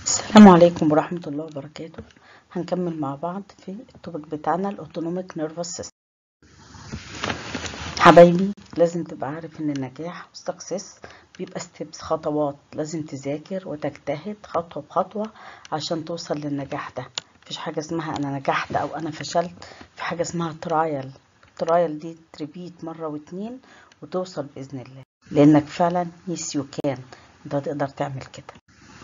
السلام عليكم ورحمة الله وبركاته هنكمل مع بعض في التوبيك بتاعنا الاوتونوميك نيرفس سيستم حبايبي لازم تبقى عارف ان النجاح والسكسس بيبقى ستيبس خطوات لازم تذاكر وتجتهد خطوة بخطوة عشان توصل للنجاح ده مفيش حاجة اسمها انا نجحت او انا فشلت في حاجة اسمها ترايل الترايل دي تريبيت مرة واتنين وتوصل بإذن الله لانك فعلا يس يو كان انت تقدر تعمل كده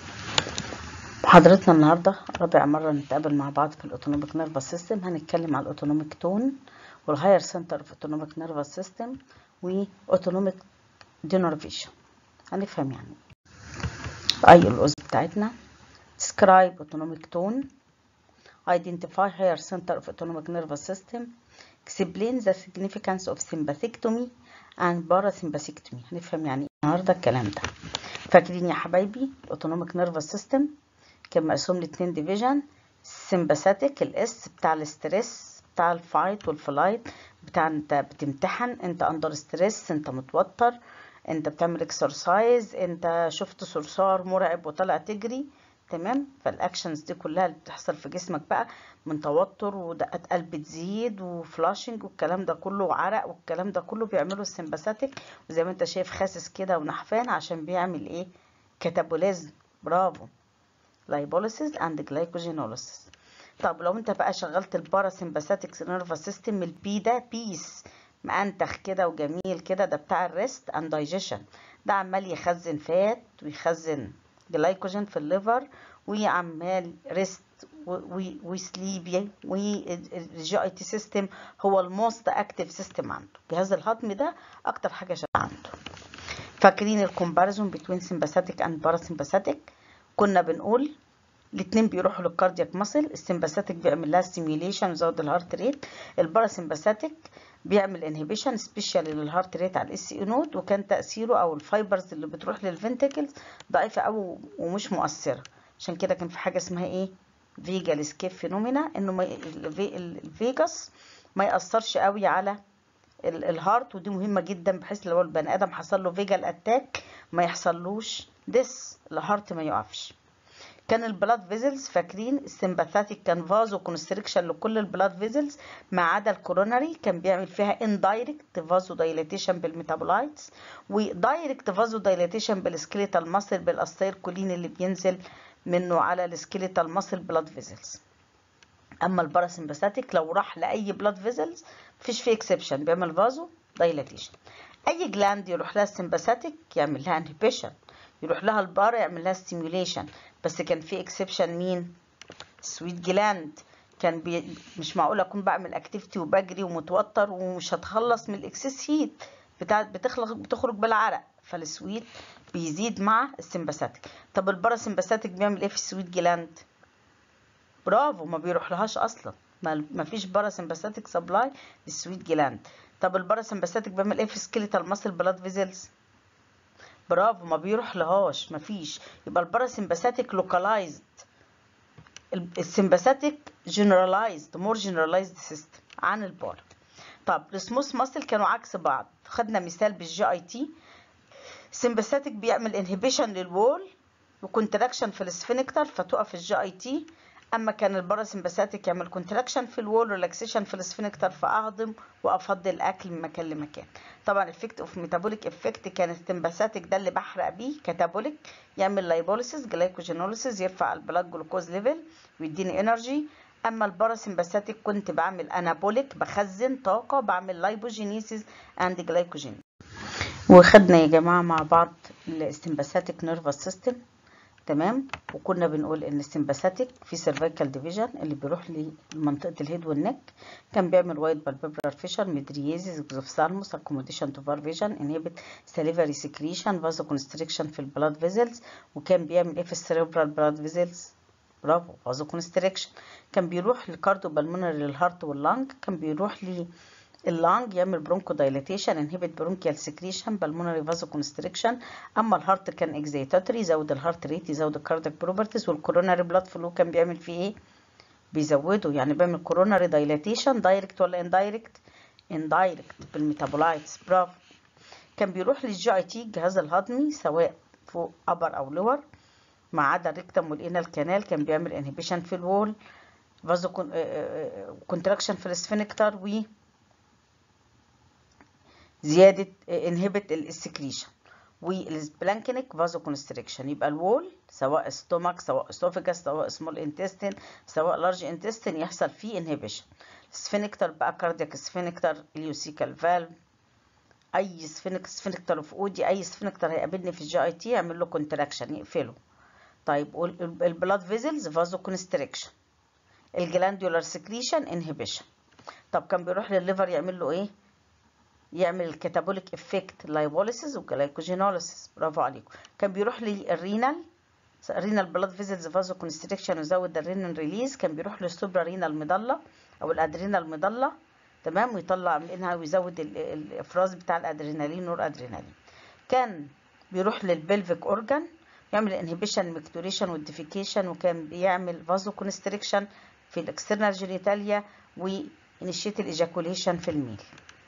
محاضرتنا النهاردة رابع مرة نتقابل مع بعض في الأوتونوميك نيرفس سيستم هنتكلم على الأوتونوميك تون والهاير سنتر في أوتونوميك نيرفس سيستم وأوتونوميك دينرفيشن هنفهم يعني أي الأس بتاعتنا describe autonomic tone identify higher center of autonomic nervous system explain the significance of sympathectomy and parasympathectomy هنفهم يعني ايه النهارده الكلام ده فاكرين يا حبايبي الاوتونوميك نيرفس سيستم كان مقسوم لاتنين ديفيجن سمباثيك الاس بتاع الاسترس بتاع الفايت والفلايت بتاع انت بتمتحن انت اندر ستريس انت متوتر انت بتعمل اكسرسايز انت شفت صرصار مرعب وطلع تجري تمام فالاكشنز دي كلها اللي بتحصل في جسمك بقى من توتر ودقات قلب تزيد وفلاشنج والكلام ده كله وعرق والكلام ده كله بيعمله السمباثيك وزي ما انت شايف خاسس كده ونحفان عشان بيعمل ايه كاتابوليزم برافو lipolysis and glycogenolysis طب لو انت بقى شغلت الباراسمباثيك نيرفس سيستم البي ده بيس مأنتخ كده وجميل كده ده بتاع الريست اند دايجيشن ده عمال يخزن فات ويخزن جلايكوجين في الليفر وعمال ريست وسليبي والجي اي تي سيستم هو الموست اكتيف سيستم عنده جهاز الهضم ده اكتر حاجه شغاله عنده فاكرين الكومباريزون بين سمباثيك اند باراسمباثيك كنا بنقول الاتنين بيروحوا للكاردياك ماسل السمباثيك بيعمل لها ستيميوليشن ويزود الهارت ريت الباراسمباثيك بيعمل انهبيشن سبيشالي للهارت ريت على الاس اي نود وكان تاثيره او الفايبرز اللي بتروح للفنتكلز ضعيفه قوي ومش مؤثره عشان كده كان في حاجه اسمها ايه فيجال سكيب فينومينا انه ما الفيجاس ما ياثرش قوي على الهارت ودي مهمه جدا بحيث لو البني ادم حصل له فيجال اتاك ما يحصلوش ديس الهارت ما يقفش كان البلاد فيزلز فاكرين السمباثيك كان فازو كونستريكشن لكل البلاد فيزلز ما عدا الكوروناري كان بيعمل فيها اندايركت فازو دايليتيشن بالميتابولايتس ودايركت فازو دايليتيشن بالسكيليتال ماسل بالاستيركولين اللي بينزل منه على السكيليتال ماسل بلاد فيزلز اما الباراسمباثيك لو راح لاي بلاد فيزلز مفيش فيه اكسبشن بيعمل فازو دايليتيشن اي جلاند يروح لها السمباثيك يعمل لها انهبيشن يروح لها البارا يعمل لها ستيميوليشن بس كان في اكسبشن مين سويت جلاند كان بي... مش معقول اكون بعمل اكتيفيتي وبجري ومتوتر ومش هتخلص من الاكسس هيت بتاع بتخلق بتخرج بالعرق فالسويت بيزيد مع السمباثيك طب الباراسمباثيك بيعمل ايه في السويت جلاند برافو ما بيروح لهاش اصلا ما فيش باراسمباثيك سبلاي للسويت جلاند طب الباراسمباثيك بيعمل ايه في سكيليتال ماسل بلاد فيزلز برافو ما بيروح لهاش مفيش يبقى الباراسمباثيك لوكالايزد السمباثيك جنرالايزد مور جنرالايزد سيستم عن البارا طب السموث ماسل كانوا عكس بعض خدنا مثال بالجي اي تي السمباثيك بيعمل انهبيشن للوول وكونتراكشن في السفنكتر فتقف الجي اي تي اما كان الباراسمباثيك يعمل كونتراكشن في الوول ريلاكسيشن في السفنكتر فاهضم وافضل الاكل من مكان لمكان طبعا افكت اوف ميتابوليك افكت كان السمباثيك ده اللي بحرق بيه كاتابوليك يعمل لايبوليسيس جلايكوجينوليسيس يرفع البلاد جلوكوز ليفل ويديني انرجي اما الباراسمباثيك كنت بعمل انابوليك بخزن طاقه بعمل لايبوجينيسيس اند جلايكوجين وخدنا يا جماعه مع بعض السمباثيك نيرفس سيستم تمام وكنا بنقول ان السمباثيك في سيرفيكال ديفيجن اللي بيروح لمنطقه الهيد والنك كان بيعمل وايت بالبيبرال فيشر ميدرييزيس اكزوفثالموس اكوموديشن تو فار فيجن انهبت ساليفري سكريشن فازو كونستريكشن في البلاد فيزلز وكان بيعمل ايه في السيريبرال بلاد فيزلز برافو فازو كونستريكشن كان بيروح للكارديو بالمونري للهارت واللانج كان بيروح ل اللانج يعمل برونكو دايليتيشن انهبت برونكيال سكريشن بالمونري فازو كونستريكشن اما الهارت كان اكزيتاتوري يزود الهارت ريت يزود الكاردياك بروبرتيز والكوروناري بلاد فلو كان بيعمل فيه ايه بيزوده يعني بيعمل كوروناري دايليتيشن دايركت ولا اندايركت اندايركت بالميتابولايتس برافو كان بيروح للجي اي تي الجهاز الهضمي سواء فوق ابر او لور ما عدا الريكتم والانال كانال كان بيعمل انهبيشن في الوول فازو كونتراكشن في السفنكتر و زياده انهبت السكريشن والسبلانكينيك فازو كونستريكشن يبقى الوول سواء ستومك سواء اسوفيجاس سواء سمول انتستين سواء لارج انتستين يحصل فيه انهبيشن سفنكتر بقى كاردياك سفنكتر اليوسيكال فالف اي سفنكتر اوف اودي اي سفنكتر هيقابلني في الجي اي تي يعمل له كونتراكشن يقفله طيب البلاد فيزلز فازو كونستريكشن الجلاندولار سكريشن انهبيشن طب كان بيروح للليفر يعمل له ايه يعمل الكاتابوليك افكت لايبوليسيس وجلايكوجينوليسيس برافو عليكم كان بيروح للرينال رينال بلاد فيزلز فازو كونستريكشن ويزود الرينال ريليز كان بيروح للسوبرا رينال مضله او الادرينال مضله تمام ويطلع منها ويزود الافراز بتاع الادرينالين نور ادرينالين كان بيروح للبلفيك اورجان يعمل انهبيشن ميكتوريشن والديفيكيشن وكان بيعمل فازو كونستريكشن في الاكسترنال جينيتاليا وانيشيت الايجاكوليشن في الميل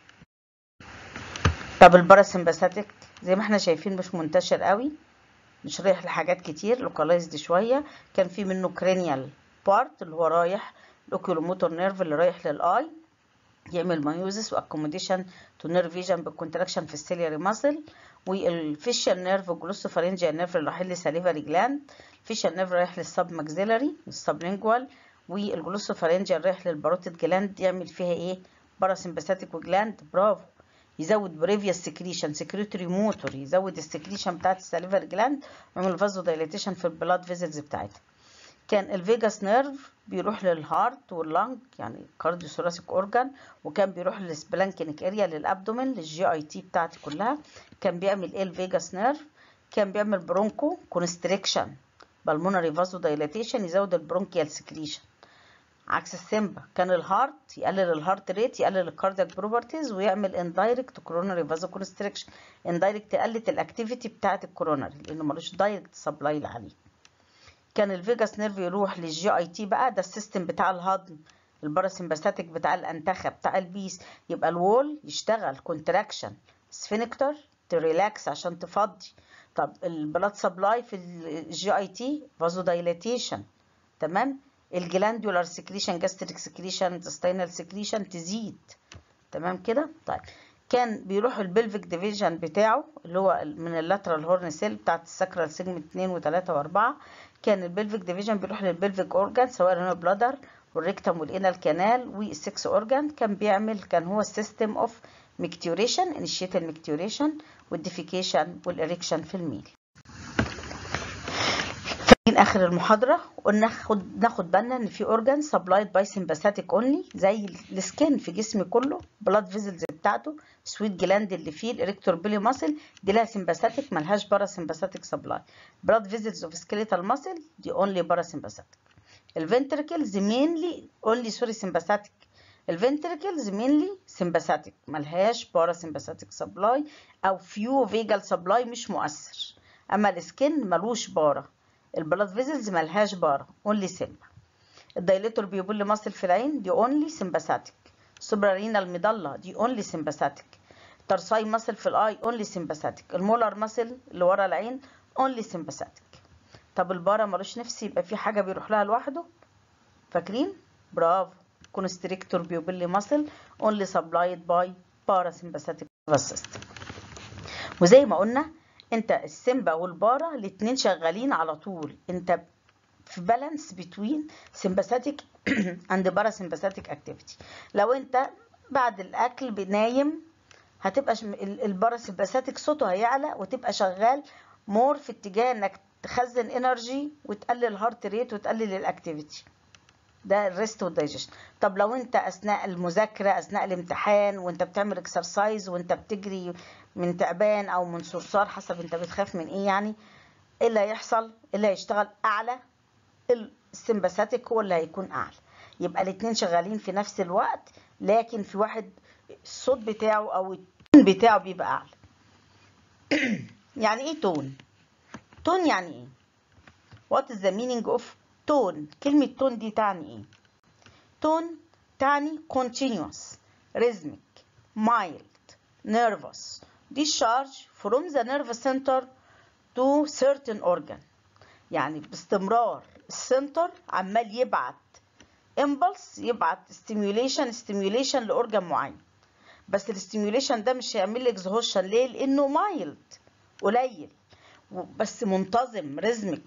طب الباراسمباثيك زي ما احنا شايفين مش منتشر قوي مش رايح لحاجات كتير لوكالايزد شويه كان في منه كرينيال بارت اللي هو رايح الاوكيولوموتور نيرف اللي رايح للاي يعمل مايوزس واكوموديشن تو نيرف فيجن بالكونتراكشن في السيلياري ماسل والفيشال نيرف جلوسوفارنجيال نيرف اللي رايح للساليفري جلاند الفيشال نيرف رايح للسب ماكسيلاري والسبلينجوال والجلوسوفارنجيال رايح للباروتيد جلاند يعمل فيها ايه باراسمباثيك وجلاند برافو يزود بريفيوس سكريشن سكريتوري موتور يزود السكريشن بتاعت الساليفر جلاند ويعمل فازو دايليتيشن في البلاد فيزلز بتاعتها كان الفيجاس نيرف بيروح للهارت واللنج يعني كارديو ثوراسيك اورجان وكان بيروح للسبلانكينيك اريا للابدومين للجي اي تي بتاعتي كلها كان بيعمل ايه الفيجاس نيرف كان بيعمل برونكو كونستريكشن بالمونري فازو دايليتيشن يزود البرونكيال سكريشن عكس السيمبا كان الهارت يقلل الهارت ريت يقلل الكاردياك بروبرتيز ويعمل اندايركت كوروناري فازو كونستريكشن اندايركت قلت الاكتيفيتي بتاعه الكوروناري لانه ملوش دايركت سبلاي عليه كان الفيجاس نيرف يروح للجي اي تي بقى ده السيستم بتاع الهضم الباراسمباثيك بتاع الانتخه بتاع البيس يبقى الوول يشتغل كونتراكشن سفينكتر تريلاكس عشان تفضي طب البلاد سبلاي في الجي اي تي فازو دايليتيشن تمام الجلاندولار سكريشن جاستريك سكريشن intestinal سكريشن تزيد تمام كده طيب كان بيروح البلفيك ديفيجن بتاعه اللي هو من اللاترال هورن سيل بتاعت الساكرال سيجمنت 2 و3 و4 كان البلفيك ديفيجن بيروح للبلفيك اورجان سواء هو البلادر والريكتم والانال كانال والسكس اورجان كان بيعمل كان هو السيستم اوف ميكتوريشن انيشيتال ميكتوريشن والديفيكيشن والاريكشن في الميل اخر المحاضره قلنا ناخد ناخد بالنا ان في اورجان سبلايد باي سمباثيك اونلي زي السكين في جسمي كله بلاد فيزلز بتاعته سويت جلاند اللي فيه الاريكتور بيلي ماسل دي لها سمباثيك ملهاش بارا سمباثيك سبلاي بلاد فيزلز اوف سكيليتال ماسل دي اونلي بارا سمباثيك الفنتركلز مينلي اونلي سوري سمباثيك الفنتركلز مينلي سمباثيك ملهاش بارا سمباثيك سبلاي او فيو فيجال سبلاي مش مؤثر اما السكين ملوش بارا البلاد فيزلز ملهاش بارا اونلي سيمبا الدايليتور بيبول ماسل في العين دي اونلي سمباثيك سوبرارينال ميدالا دي اونلي سمباثيك ترساي ماسل في الاي اونلي سمباثيك المولار ماسل اللي ورا العين اونلي سمباثيك طب البارا ملوش نفس يبقى في حاجه بيروح لها لوحده فاكرين برافو كونستريكتور بيبول ماسل اونلي سبلايد باي باراسمباثيك سيستم وزي ما قلنا انت السيمبا والبارا الاتنين شغالين على طول انت في بالانس بتوين سمباثيك اند باراسمباثيك اكتيفيتي لو انت بعد الاكل بنايم هتبقى الباراسمباثيك صوته هيعلى وتبقى شغال مور في اتجاه انك تخزن انرجي وتقلل الهارت ريت وتقلل الاكتيفيتي ده الريست والدايجيشن طب لو انت اثناء المذاكره اثناء الامتحان وانت بتعمل اكسرسايز وانت بتجري من تعبان او من صرصار حسب انت بتخاف من ايه يعني ايه اللي هيحصل ايه اللي هيشتغل اعلى السمباثيك هو اللي هيكون اعلى يبقى الاثنين شغالين في نفس الوقت لكن في واحد الصوت بتاعه او التون بتاعه بيبقى اعلى يعني ايه تون تون يعني ايه what is the meaning of تون كلمة تون دي تعني ايه تون تعني continuous rhythmic mild nervous discharge from the nervous center to certain organ يعني باستمرار السنتر عمال يبعت امبلس يبعت ستيميوليشن ستيميوليشن لاورجان معين بس الستيميوليشن ده مش هيعمل لي اكزهوشن ليه لانه مايلد قليل بس منتظم ريزمك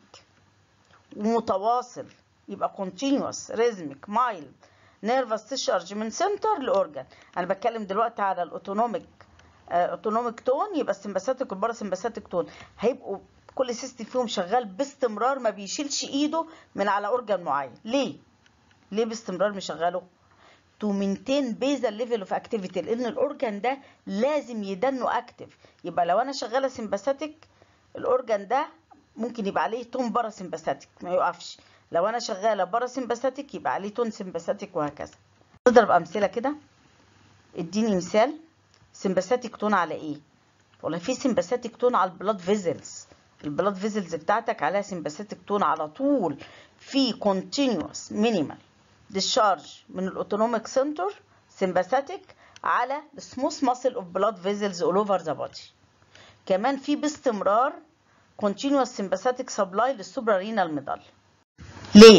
ومتواصل يبقى continuous rhythmic mild nervous discharge من سنتر لاورجان انا بتكلم دلوقتي على الاوتونوميك اوتونوميك تون يبقى السمباثيك والباراسمباثيك تون هيبقوا كل سيستم فيهم شغال باستمرار ما بيشيلش ايده من على اورجان معين ليه ليه باستمرار مشغله تو مينتين بيزل ليفل اوف اكتيفيتي لان الاورجان ده لازم يدنه اكتف يبقى لو انا شغاله سمباثيك الاورجان ده ممكن يبقى عليه تون باراسمباثيك ما يوقفش لو انا شغاله باراسمباثيك يبقى عليه تون سمباثيك وهكذا نضرب امثله كده اديني مثال سمباثيك تون على ايه والله في سمباثيك تون على البلاد فيزلز البلاد فيزلز بتاعتك عليها سمباثيك تون على طول في continuous minimal discharge من الاوتونوميك سنتر سمباثيك على السموث ماسل اوف بلاد فيزلز اول اوفر ذا بودي كمان في باستمرار continuous sympathetic supply للسوبرارينال ميدال ليه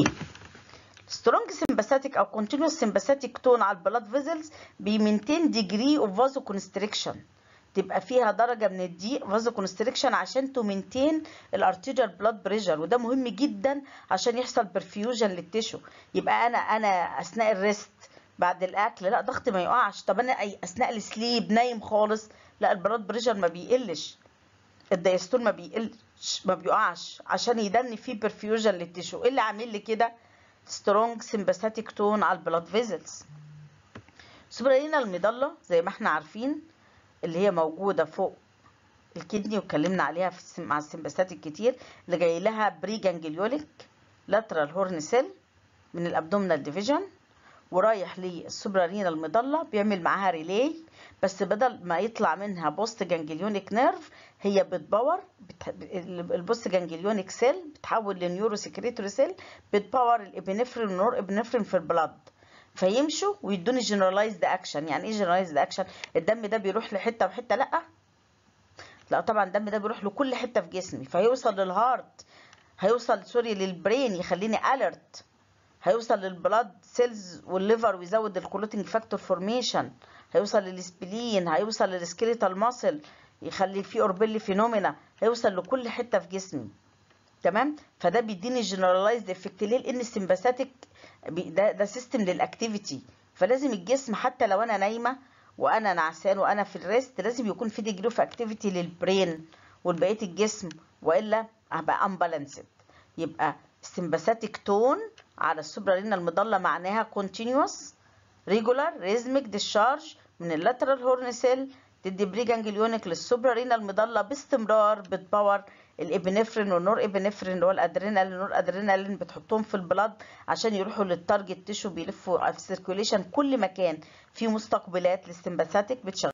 سترونج سمباثيك او continuous sympathetic تون على البلاد فيزلز بيمنتين ديجري اوف فازو كونستريكشن تبقى فيها درجه من الضيق فازو كونستريكشن عشان تمنتين الارتيريال بلاد بريشر وده مهم جدا عشان يحصل برفيوجن للتشو يبقى انا انا اثناء الريست بعد الاكل لا ضغطي ما يقعش طب انا اثناء السليب نايم خالص لا البلاد بريشر ما بيقلش الدايستول ما بيقلش ما بيقعش عشان يدن فيه برفيوجن للتشو ايه اللي عامل لي كده سترونج سمباثيك تون على البلاد فيزلز سوبرالينال ميدالا زي ما احنا عارفين اللي هي موجوده فوق الكدني واتكلمنا عليها في مع السمباثيك كتير اللي جاي لها بري جانجليوليك لاترال هورن سيل من الابدومينال ديفيجن ورايح للسوبرارينال ميدالا بيعمل معاها ريلي بس بدل ما يطلع منها بوست جانجليونيك نيرف هي بتباور بت... البوست جانجليونيك سيل بتحول لنيورو سكريتوري سيل بتباور الابنفرين والنور ابنفرين في البلاد فيمشوا ويدوني جنرالايزد اكشن يعني ايه جنرالايزد اكشن الدم ده بيروح لحته وحته لا لا طبعا الدم ده بيروح لكل حته في جسمي فهيوصل للهارت هيوصل سوري للبرين يخليني اليرت هيوصل للبلاد سيلز والليفر ويزود الكلوتنج فاكتور فورميشن هيوصل للسبلين هيوصل للسكيليتال ماسل يخلي فيه اوربيلي فينومينا هيوصل لكل حته في جسمي تمام فده بيديني جنرالايزد افكت ليه لان السمباثيك ده ده سيستم للاكتيفيتي فلازم الجسم حتى لو انا نايمه وانا نعسان وانا في الريست لازم يكون في ديجري اوف اكتيفيتي للبرين ولبقيه الجسم والا هبقى امبالانسد يبقى السمباثيك تون على السوبرالينال مضله معناها continuous regular rhythmic discharge من اللاترال هورن سيل تدي بري جانجليونيك للسوبرالينال مضله باستمرار بتباور الابنفرين والنور ابنفرين اللي هو الادرينالين والنور ادرينالين بتحطهم في البلاد عشان يروحوا للتارجت تيشو بيلفوا في السيركوليشن كل مكان فيه مستقبلات للسمباثيك بتشغل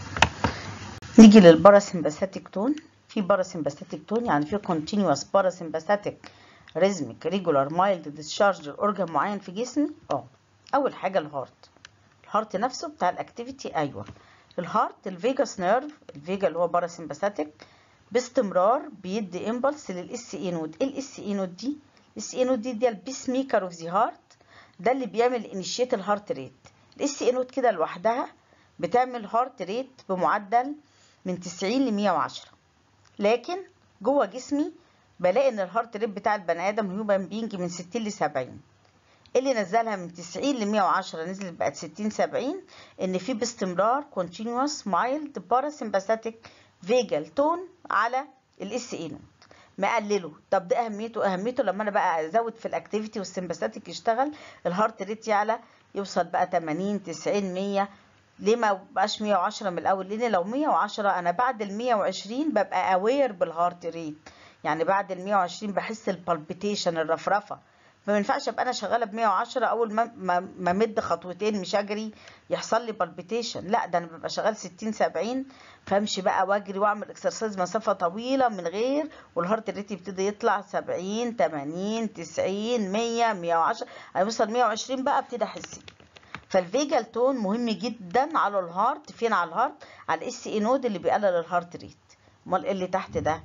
نيجي للباراسمباثيك تون في باراسمباثيك تون يعني في continuous باراسمباثيك ريزميك ريجولار مايلد ديسشارج اورجان معين في جسمي اه اول حاجه الهارت الهارت نفسه بتاع الاكتيفيتي ايوه الهارت الفيجاس نيرف الفيجا اللي هو باراسمباثيك باستمرار بيدي امبلس للاس اي نود ايه الاس اي نود دي الاس اي نود دي دي البيس ميكر اوف ذا هارت ده اللي بيعمل انيشيت الهارت ريت الاس اي نود كده لوحدها بتعمل هارت ريت بمعدل من 90 ل 110 لكن جوه جسمي بلاقي ان الهارت ريت بتاع البني ادم هيومن بينج من 60 ل 70 اللي نزلها من 90 ل 110 نزلت بقت 60 70 ان في باستمرار continuous mild parasympathetic vagal tone على الاس اي نود مقلله طب ده اهميته اهميته لما انا بقى ازود في الاكتيفيتي والسمباثيك يشتغل الهارت ريت يعلى يوصل بقى 80 90 100 ليه ما بقاش 110 من الاول لان لو 110 انا بعد ال 120 ببقى اوير بالهارت ريت يعني بعد ال 120 بحس البالبيتيشن الرفرفه فما ينفعش ابقى انا شغاله ب 110 اول ما ما مد خطوتين مش اجري يحصل لي بالبيتيشن لا ده انا ببقى شغال 60 70 فامشي بقى واجري واعمل اكسرسايز مسافه طويله من غير والهارت ريت يبتدي يطلع 70 80 90 100 110 هيوصل 120 بقى ابتدي احس فالفيجال تون مهم جدا على الهارت فين على الهارت على الاس اي نود اللي بيقلل الهارت ريت امال ايه اللي تحت ده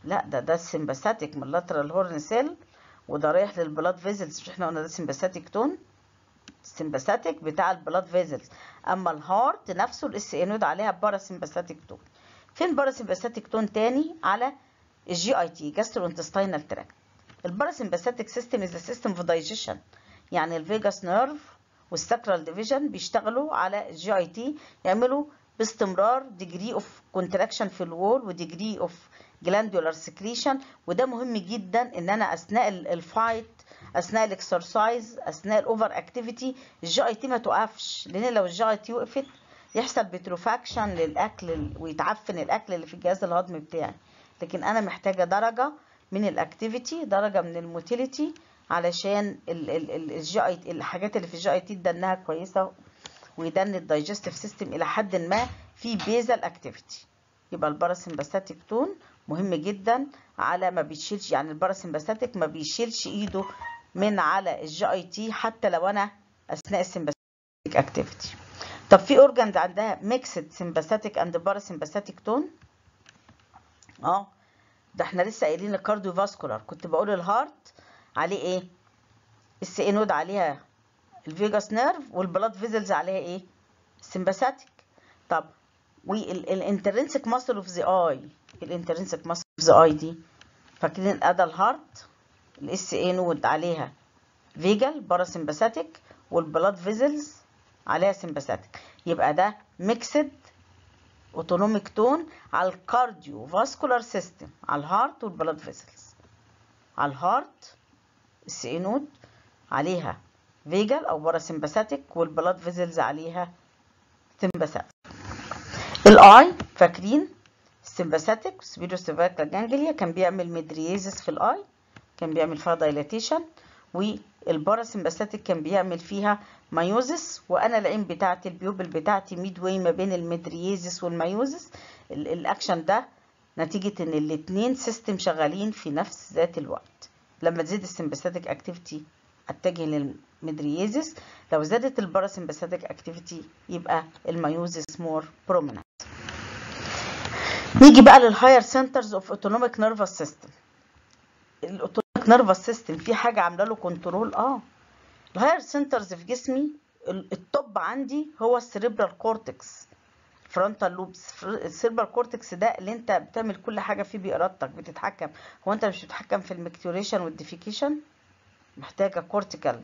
لا ده ده السمباثيك من اللاترال هورن سيل وده رايح للبلاد فيزلز مش احنا قلنا ده سمباثيك تون السمباثيك بتاع البلاد فيزلز اما الهارت نفسه الاس اي نود عليها باراسمباثيك تون فين باراسمباثيك تون تاني على الجي اي تي جاسترو انتستينال تراكت الباراسمباثيك سيستم از سيستم اوف دايجيشن يعني الفيجاس نيرف والساكرال ديفيجن بيشتغلوا على الجي اي تي يعملوا باستمرار ديجري اوف كونتراكشن في الوول وديجري اوف جلاندولار سكريشن وده مهم جدا ان انا اثناء الفايت اثناء الاكسرسايز اثناء الاوفر اكتيفيتي الجي اي تي ما توقفش لان لو الجي اي تي وقفت يحصل بتروفاكشن للاكل ويتعفن الاكل اللي في الجهاز الهضمي بتاعي لكن انا محتاجه درجه من الاكتيفيتي درجه من الموتيليتي علشان الجي اي الحاجات اللي في الجي اي تي تدنها كويسه ويدن الدايجستيف سيستم الى حد ما في بيزل اكتيفيتي يبقى الباراسمباثيك تون مهم جدا على ما بيشيلش يعني الباراسمباثيك ما بيشيلش ايده من على الجي اي تي حتى لو انا اثناء السمباثيك اكتيفيتي طب في اورجانز عندها ميكسد سمباثيك اند باراسمباثيك تون اه ده احنا لسه قايلين الكارديو فاسكولار كنت بقول الهارت عليه ايه الس اي نود عليها الفيجاس نيرف والبلاد فيزلز عليها ايه السمباثيك طب والانترنسك ماسل اوف ذا اي الانترنسك ماسل اوف ذا اي دي فاكرين ادى الهارت الاس اي نود عليها فيجال باراسمباثيك والبلاد فيزلز عليها سمباثيك يبقى ده ميكسد اوتونوميك تون على الكارديو فاسكولار سيستم على الهارت والبلاد فيزلز على الهارت الس اي نود عليها فيجال او باراسمباثيك والبلاد فيزلز عليها سمباثيك الاي فاكرين السمباثيك سبيرو سيرفايكال جانجليا كان بيعمل ميدريازيس في الاي كان بيعمل فيها دايلاتيشن والباراسمباثيك كان بيعمل فيها مايوزس وانا العين بتاعتي البيوبل بتاعتي ميد واي ما بين الميدريازيس والمايوزس الاكشن ده نتيجه ان الاثنين سيستم شغالين في نفس ذات الوقت لما تزيد السمباثيك اكتيفيتي اتجه للميدريازيس لو زادت الباراسمباثيك اكتيفيتي يبقى المايوزس مور بروميننت نيجي بقى للهاير سنترز اوف اوتونوميك نيرفس سيستم الاوتونوميك نيرفس سيستم في حاجه عامله له كنترول اه الهاير سنترز في جسمي التوب عندي هو السريبرال كورتكس فرونتال لوبس السيربرال كورتكس ده اللي انت بتعمل كل حاجه فيه بارادتك بتتحكم هو انت مش بتتحكم في المكتوريشن والديفيكيشن محتاجه كورتيكال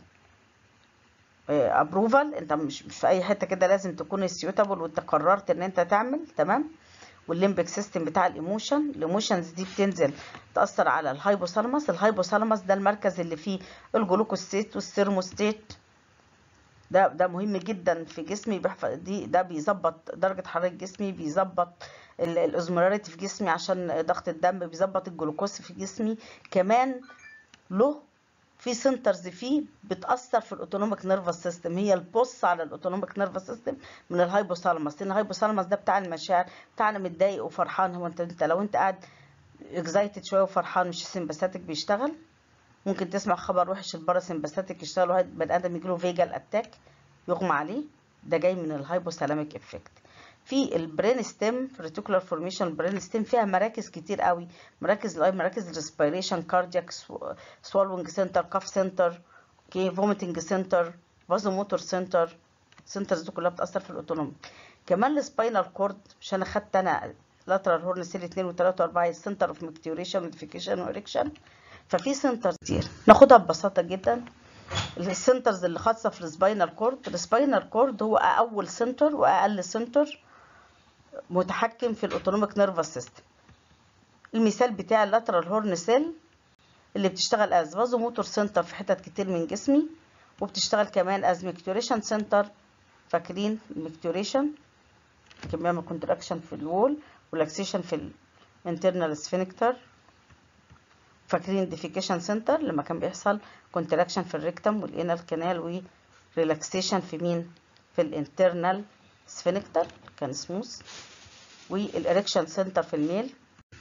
ابروفال انت مش مش في اي حته كده لازم تكون سيوتابل وانت قررت ان انت تعمل تمام والليمبك سيستم بتاع الايموشن الايموشنز دي بتنزل تاثر على الهايبوثالاموس الهايبوثالاموس ده المركز اللي فيه الجلوكوستيت والثيرموستيت ده ده مهم جدا في جسمي بيحفظ دي ده بيظبط درجه حراره جسمي بيظبط الاوزمولاريتي في جسمي عشان ضغط الدم بيظبط الجلوكوز في جسمي كمان له في سنترز فيه بتاثر في الاوتونوميك نيرفس سيستم هي البص على الاوتونوميك نيرفس سيستم من الهايبوثالاموس لان الهايبوثالاموس ده بتاع المشاعر بتاع انا متضايق وفرحان هو انت انت لو انت قاعد اكزايتد شويه وفرحان مش السمباثيك بيشتغل ممكن تسمع خبر وحش الباراسمباثيك يشتغل واحد بني ادم يجيله فيجال اتاك يغمى عليه ده جاي من الهايبوثالاميك افكت في البرين ستيم ريتيكولار فورميشن البرين ستيم فيها مراكز كتير قوي مراكز الاي مراكز الريسبيريشن كاردياك سوالوينج سنتر كاف سنتر اوكي فوميتنج سنتر فازو موتور سنتر السنترز دي كلها بتاثر في الاوتونومي كمان السباينال كورد مش انا خدت انا لاترال هورن سيل 2 و3 و4 السنتر اوف مكتوريشن وديفيكيشن واريكشن ففي سنتر كتير ناخدها ببساطه جدا السنترز اللي خاصه في السباينال كورد السباينال كورد هو اول سنتر واقل سنتر متحكم في الاوتونوميك نيرفس سيستم المثال بتاع اللاترال هورن سيل اللي بتشتغل از فازو موتور سنتر في حتت كتير من جسمي وبتشتغل كمان از ميكتوريشن سنتر فاكرين الميكتوريشن كان بيعمل كونتراكشن في الوول ولاكسيشن في الانترنال سفينكتر فاكرين ديفيكيشن سنتر لما كان بيحصل كونتراكشن في الريكتم والانال كانال وريلاكسيشن في مين في الانترنال سفينكتر كان سموث والاريكشن سنتر في الميل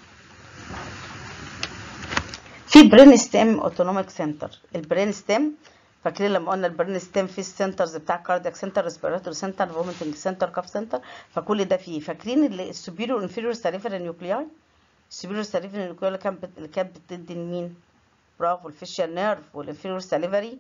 في برين ستيم اوتونوميك سنتر البرين ستيم فاكرين لما قلنا البرين ستيم في السنترز بتاع كاردياك سنتر ريسبيراتوري سنتر فوميتنج سنتر كاف سنتر فكل ده فيه فاكرين السوبيريور انفيريور ساليفر نيوكلياي السوبيريور ساليفري نيوكلياي اللي كانت بت- اللي كانت بتدي لمين برافو الفيشيال نيرف والانفيريور ساليفري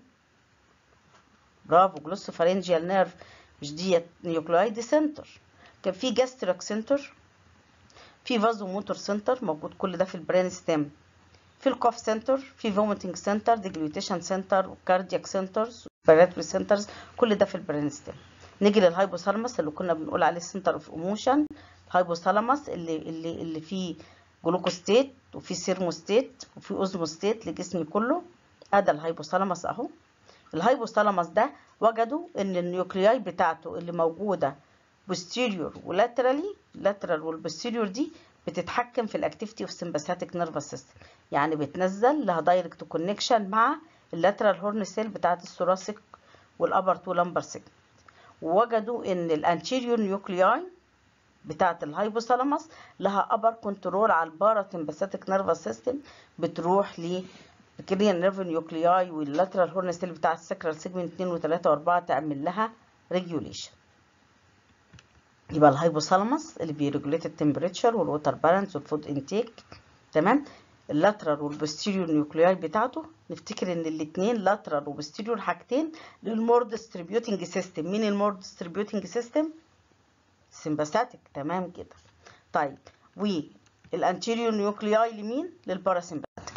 برافو جلوسوفارينجيال نيرف مش ديت نيوكلياي دي سنتر كان في جاستريك سنتر في فازو موتور سنتر موجود كل ده في البرين ستيم في الكوف سنتر في فوميتنج سنتر ديجلوتيشن سنتر وكاردياك سنترز وباراتري سنترز كل ده في البرين ستيم نيجي للهايبوثالاموس اللي كنا بنقول عليه سنتر اوف ايموشن الهايبوثالاموس اللي اللي اللي فيه جلوكوستيت وفي سيرموستيت وفي اوزموستيت لجسمي كله ادي الهايبوثالاموس اهو الهايبوثالاموس ده وجدوا ان النيوكلياي بتاعته اللي موجوده posterior ولاترالي lateral والبوستيريور دي بتتحكم في الاكتيفيتي اوف سمباثيك نيرفس سيستم يعني بتنزل لها دايركت كونكشن مع اللاترال هورن سيل بتاعت الثوراسيك والابر تو لامبر سيل ووجدوا ان الانتيريور نيوكلياي بتاعت الهايبوثالاموس لها ابر كنترول على البارا سمباثيك نيرفس سيستم بتروح ل الكريان نيرف نيوكلياي واللاترال هورن سيل بتاع السكرال سيجمنت 2 و3 و4 تعمل لها ريجوليشن يبقى الهايبوثالاموس اللي بيريجوليت التمبريتشر والووتر بالانس والفود انتيك تمام اللاترال والبوستيريور نيوكلياي بتاعته نفتكر ان الاثنين لاترال وبوستيريور حاجتين للمور ديستريبيوتنج سيستم مين المور ديستريبيوتنج سيستم سمباثيك تمام كده طيب والانتيريور نيوكلياي لمين للباراسمباثيك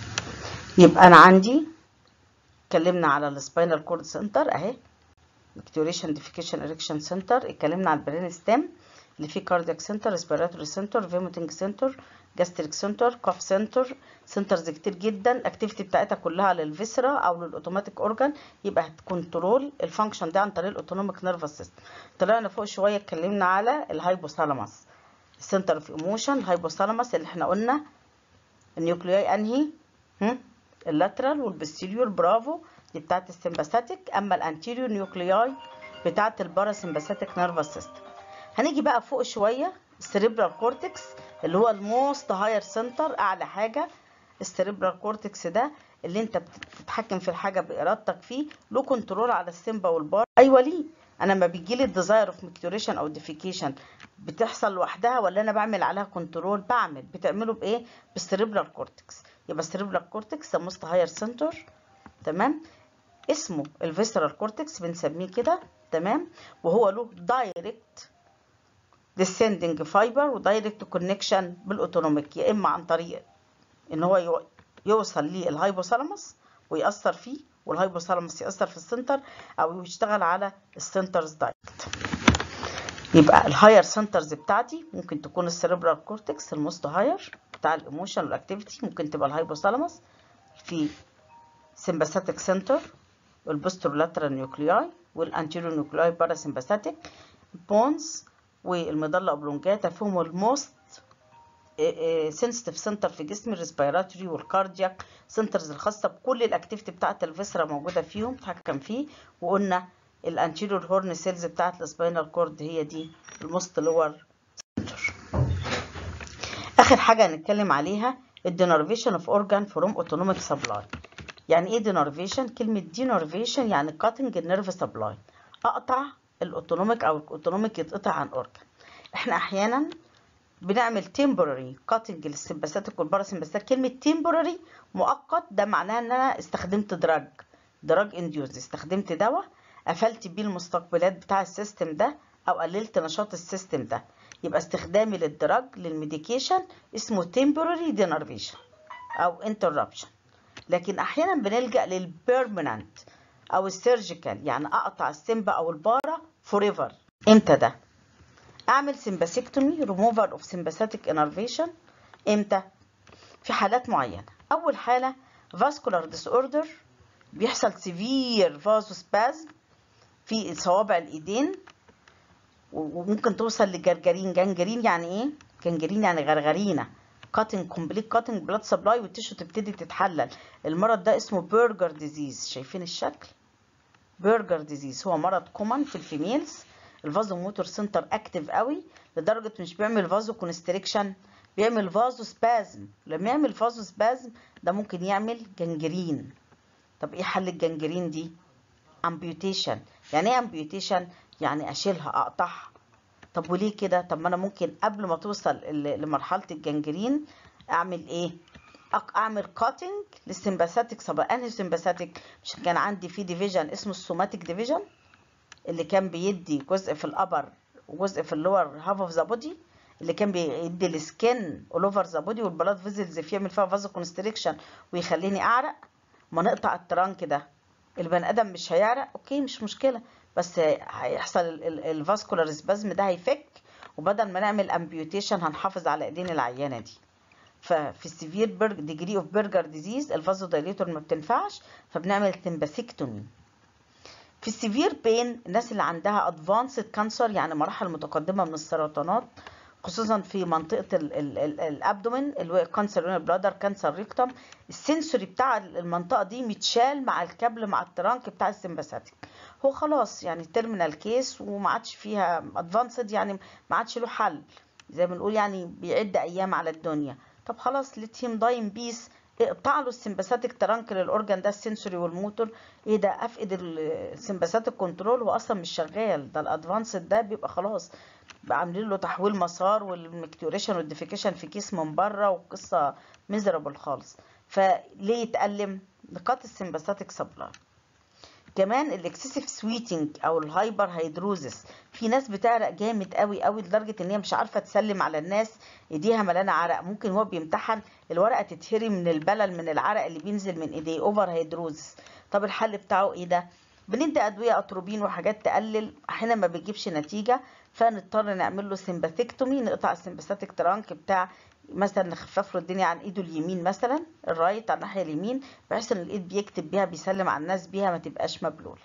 يبقى انا عندي اتكلمنا على السباينال كورد سنتر اهي ميكتوريشن ديفيكيشن اريكشن سنتر اتكلمنا على البرين ستيم اللي فيه كاردياك سنتر ريسبيراتوري سنتر فيموتنج سنتر جاستريك سنتر كوف سنتر سنترز كتير جدا الاكتيفيتي بتاعتها كلها للفيسرا او للاوتوماتيك اورجان يبقى هتكنترول الفانكشن ده عن طريق الاوتونوميك نيرفس سيستم طلعنا فوق شويه اتكلمنا على الهايبوثالاموس السنتر اوف ايموشن الهايبوثالاموس اللي احنا قلنا النيوكلياي انهي هم؟ اللاترال والبستيريور برافو دي بتاعت السمباثيك اما الانتيريور نيوكلياي بتاعت الباراسمباثيك نيرفس سيستم هنيجي بقى فوق شويه السريبرال كورتكس اللي هو الموست هاير سنتر اعلى حاجه السريبرال كورتكس ده اللي انت بتتحكم في الحاجه بارادتك فيه له كنترول على السيمبا والبار ايوه ليه انا لما بيجي لي الديزاير اوف ميكتوريشن او ديفيكيشن بتحصل لوحدها ولا انا بعمل عليها كنترول بعمل بتعمله بايه بالسريبرال كورتكس يبقى السريبرال كورتكس ده موست هاير سنتر تمام اسمه الفيسرال كورتكس بنسميه كده تمام وهو له دايركت descending fiber ودايركت كونكشن بالاوتونوميك يا اما عن طريق ان هو يوصل للهايبوثالاموس ويأثر فيه والهايبوثالاموس يأثر في السنتر او يشتغل على السنترز دايركت يبقى الهاير سنترز بتاعتي ممكن تكون السيريبرال كورتكس الموست هاير بتاع الايموشن والاكتيفيتي ممكن تبقى الهايبوثالاموس في سمباثيك سنتر والبوسترولاترال نيوكلياي والانتيريور نيوكلياي باراسمباثيك بونز والمضله اوبلونجاتا فيهم الموست سنسيتيف سنتر في جسم الريسبيراتوري والكاردياك سنترز الخاصه بكل الاكتيفيتي بتاعه الفيسرا موجوده فيهم بتحكم فيه وقلنا الانتيريور هورن سيلز بتاعه السباينال كورد هي دي الموست لور سنتر اخر حاجه هنتكلم عليها الدينرفيشن اوف اورجان فروم اوتونوميك سبلاي يعني ايه دينرفيشن كلمه دينرفيشن يعني كاتنج النيرف سبلاي اقطع الاوتونوميك او الاوتونوميك يتقطع عن اورجان احنا احيانا بنعمل temporary cutting للسمباثيك والباراسمباثيك كلمه temporary مؤقت ده معناه ان انا استخدمت دراج دراج انديوز استخدمت دواء قفلت بيه المستقبلات بتاع السيستم ده او قللت نشاط السيستم ده يبقى استخدامي للدراج للميديكيشن اسمه temporary denervation او interruption لكن احيانا بنلجا للبيرمننت او السيرجيكال يعني اقطع السمبا او البارا فوريفر امتى ده اعمل سمباسيكتومي ريموفر اوف سمباثيك انرفيشن امتى في حالات معينه اول حاله فاسكولار ديس اوردر بيحصل سيفير فازوسبازم في صوابع الايدين وممكن توصل لجرجرين جنجرين يعني ايه جنجرين يعني غرغرينه كاتنج كومبليت كاتنج بلاد سبلاي والتيشو تبتدي تتحلل المرض ده اسمه بيرجر ديزيز شايفين الشكل بيرجر ديزيز هو مرض كومن في الفيميلز الفازو موتور سنتر اكتف قوي لدرجه مش بيعمل فازو كونستريكشن بيعمل فازو سبازم لما يعمل فازو سبازم ده ممكن يعمل جنجرين طب ايه حل الجنجرين دي امبيوتيشن يعني ايه امبيوتيشن يعني اشيلها اقطعها طب وليه كده طب ما انا ممكن قبل ما توصل لمرحله الجنجرين اعمل ايه اعمل كاتنج للسمباثيك سب انهي سمباثيك مش كان عندي في ديفيجن اسمه السوماتيك ديفيجن اللي كان بيدي جزء في الابر وجزء في اللور هاف اوف ذا بودي اللي كان بيدي السكن اول اوفر ذا بودي والبلاد فيزلز يعمل فيها فازو كونستريكشن ويخليني اعرق ما نقطع الترانك ده البني ادم مش هيعرق اوكي مش مشكله بس هيحصل الفاسكولار سبازم ده هيفك وبدل ما نعمل امبيوتيشن هنحافظ على ايدين العيانه دي ففي السيفير برج ديجري اوف برجر ديزيز الفازو دايليتور ما بتنفعش فبنعمل تمباسيكتومي في السيفير بين الناس اللي عندها ادفانسد كانسر يعني مراحل متقدمه من السرطانات خصوصا في منطقه ال ال ال الابدومين الكانسر بلادر كانسر ريكتوم السنسوري بتاع المنطقه دي متشال مع الكابل مع الترانك بتاع السمباثيك هو خلاص يعني تيرمينال كيس وما عادش فيها ادفانسد يعني ما عادش له حل زي ما بنقول يعني بيعد ايام على الدنيا طب خلاص ليتيم دايم بيس اقطع له السمباثيك ترانك للاورجان ده السنسوري والموتور ايه ده افقد السمباثيك كنترول هو اصلا مش شغال ده الادفانسد ده بيبقى خلاص بقى عاملين له تحويل مسار والمكتوريشن والديفيكيشن في كيس من بره وقصه ميزرابل خالص فليه يتألم نقاط السمباثيك سبلاي كمان الاكسسيف سويتنج او الهايبر هيدروزس في ناس بتعرق جامد قوي قوي لدرجه ان هي مش عارفه تسلم على الناس ايديها ملانه عرق ممكن هو بيمتحن الورقه تتهري من البلل من العرق اللي بينزل من ايديه اوفر هيدروزس طب الحل بتاعه ايه ده بندي ادويه اتروبين وحاجات تقلل احيانا ما بتجيبش نتيجه فنضطر نعمل له سمباثيكتومي نقطع السمباثيك ترانك بتاع مثلا نخفف له الدنيا عن ايده اليمين مثلا الرايت على الناحيه اليمين بحيث ان الايد بيكتب بيها بيسلم على الناس بيها ما تبقاش مبلوله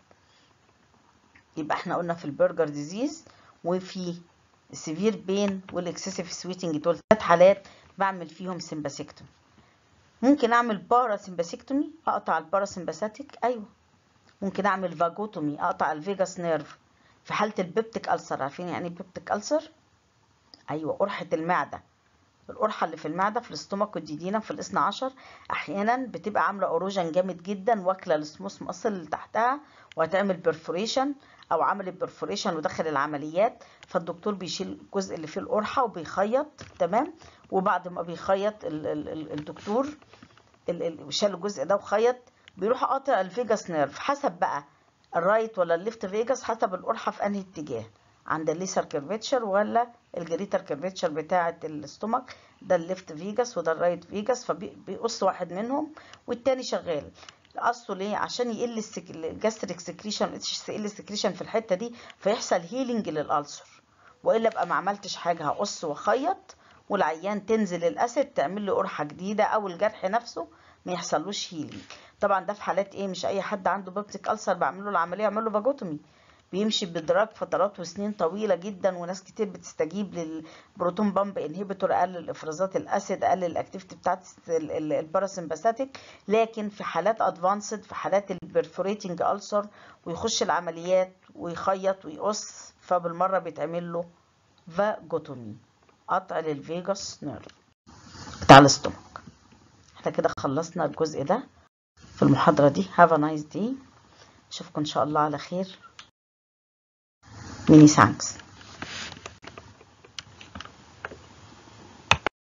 يبقى احنا قلنا في البرجر ديزيز وفي السيفير بين والاكسسيف سويتنج دول ثلاث حالات بعمل فيهم سمباثيكتومي ممكن اعمل بارا سمباثيكتومي اقطع البارا سمباثيك ايوه ممكن اعمل فاجوتومي اقطع الفيجاس نيرف في حاله البيبتيك ألسر عارفين يعني ايه بيبتيك ألسر ايوه قرحه المعده القرحه اللي في المعده في الاستومك والديدينا في الاثنى عشر احيانا بتبقى عامله اوروجن جامد جدا واكله السموث مصل اللي تحتها وهتعمل برفوريشن او عملت برفوريشن ودخل العمليات فالدكتور بيشيل الجزء اللي فيه القرحه وبيخيط تمام وبعد ما بيخيط ال ال ال الدكتور شال الجزء ده وخيط بيروح قاطع الفيجاس نيرف حسب بقى الرايت ولا الليفت فيجاس حسب القرحه في انهي اتجاه عند الليسر كيرفيتشر ولا الجريتر كيرفيتشر بتاعه الاستومك ده الليفت فيجاس وده الرايت فيجاس فبيقص واحد منهم والتاني شغال قصه ليه عشان يقل الجاستريك سكريشن يقل السكريشن في الحته دي فيحصل هيلينج للالسر والا ابقى ما عملتش حاجه هقص واخيط والعيان تنزل الاسيد تعمل له قرحه جديده او الجرح نفسه ما يحصلوش هيلينج طبعا ده في حالات ايه مش اي حد عنده بيبتيك ألسر بعمل له العمليه اعمل له فاجوتومي بيمشي بدراج فترات وسنين طويله جدا وناس كتير بتستجيب للبروتون بامب انهبيتور قلل افرازات الاسيد قلل الاكتيفيتي بتاعت الباراسمباثيك لكن في حالات ادفانسد في حالات البرفوريتنج ألسر ويخش العمليات ويخيط ويقص فبالمره بيتعمل له فاجوتومي قطع للفيجاس نيرف بتاع الاستومك احنا كده خلصنا الجزء ده في المحاضرة دي have a nice day اشوفكم ان شاء الله على خير many thanks